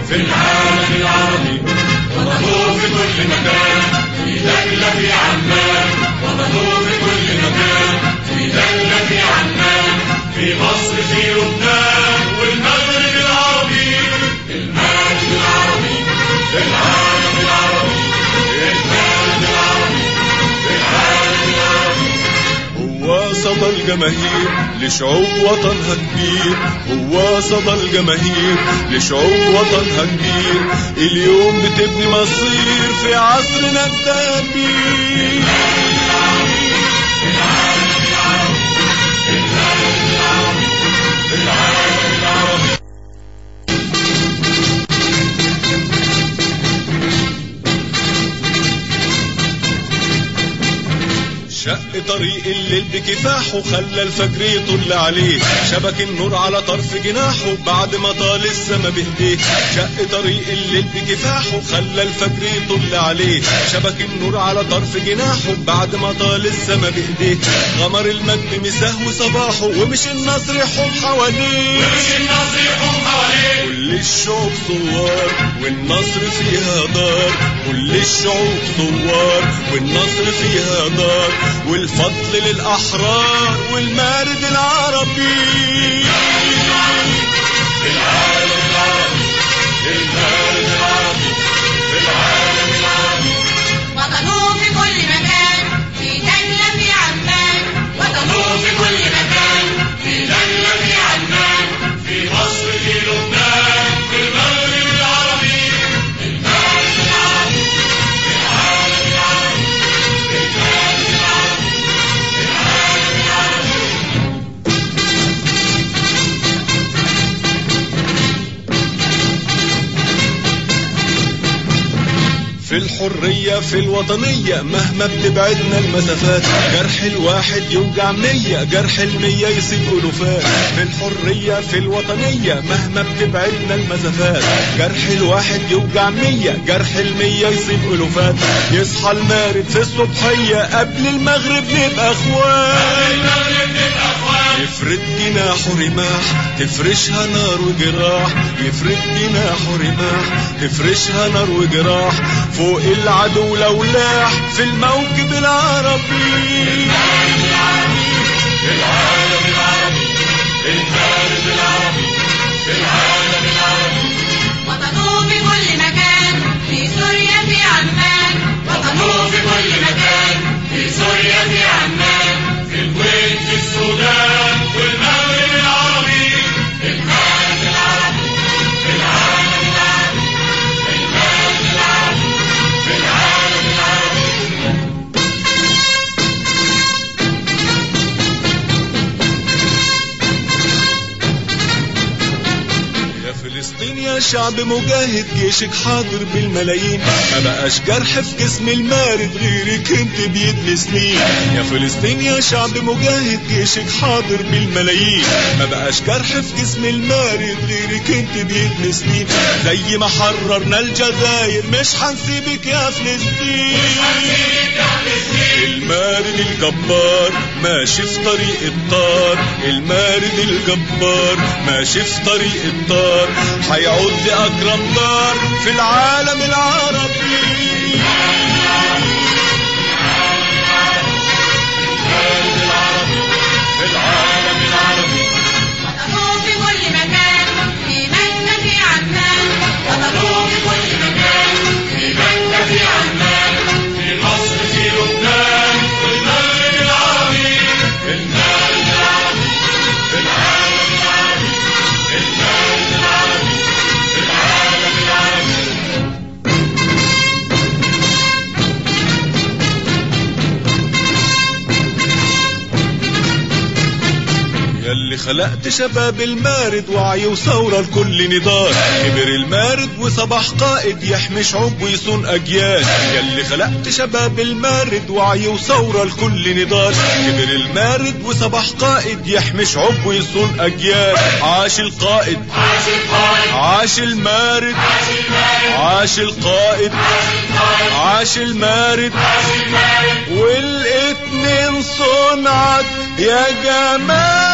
في العالم العربي وطنه في كل مكان في دولة في عمان وطنه في كل مكان في دولة في عمان في مصر في لبنان والمغرب العربي المغرب العربي في العالم العربي المغرب العربي في العالم العربي هو صدى الجماهير لشعوب وطنها كبير هو صدى الجماهير لشعوب وطنها كبير اليوم بتبني مصير في عصرنا الدبير شق طريق الليل بكفاحه خلى الفجر يطل عليه شبك النور على طرف جناحه بعد ما طال السما بايديه شق طريق الليل بكفاحه خلى الفجر يطل عليه شبك النور على طرف جناحه بعد ما طال السما بايديه غمر المجد مساه وصباحه ومش النصر يحوم حواليه ومش النصر يحوم حواليه كل الشعوب ثوار والنصر فيها دار كل الشعوب ثوار والنصر فيها دار والفضل للأحرار والمارد العربي في العالم العربي المغرب العربي في العالم العربي وطنه في كل مكان في دولة في عمان وطنه في كل مكان في دولة في عمان في مصر في لبنان في المغرب العربي المغرب العربي في العالم العربي في المغرب العربي في العالم العربي في الحرية في الوطنية مهما بتبعدنا المسافات جرح الواحد يوجع مية جرح المية يصيب ألوفات في الحرية في الوطنية مهما بتبعدنا المسافات جرح الواحد يوجع مية جرح المية يصيب ألوفات يصحى المارد في الصبحية قبل المغرب نبقى اخوات المغرب نبقى اخوان يفرد جناحه رماح تفرشها نار وجراح يفرد جناحه رماح تفرشها نار وجراح فوق العدو لو لاح في الموكب العربي في العالم العربي المغرب العربي في العالم العربي وطنه في كل مكان في سوريا في عمان وطنه في كل مكان في سوريا في عمان في الكويت في السودان والمغرب العربي المغرب العربي في العالم العربي المغرب العربي في العالم العربي يا فلسطين يا شعب مجاهد جيشك حاضر بالملايين ما بقاش جرح في جسم المارد غيرك انت بيد سنين يا فلسطين يا شعب مجاهد جيشك حاضر بالملايين ما بقاش جرح في جسم المارد غيرك انت بيد سنين زي ما حررنا الجزائر مش هنسيبك يا فلسطين المارد الجبار ماشي في طريق الطار المارد الجبار ماشي في طريق الطار هيعود لأكرم دار في العالم العربي في العالم العربي وطنه في كل مكان في مكة في عمان وطنه في كل مكان في مكة في عمان في مصر في لبنان في المغرب العربي في المغرب العربي في العالم العربي في المغرب العربي في العالم العربي ياللي خلقت شباب المارد وعي وثورة لكل نضال كبر المارد وصبح قائد يحمي شعوب ويصون أجيال ياللي خلقت شباب المارد وعي وثورة لكل نضال كبر المارد وصبح قائد يحمي شعوب ويصون أجيال عاش القائد عاش القائد عاش المارد عاش المارد عاش القائد عاش المارد عاش المارد والاتنين صنعت يا جمال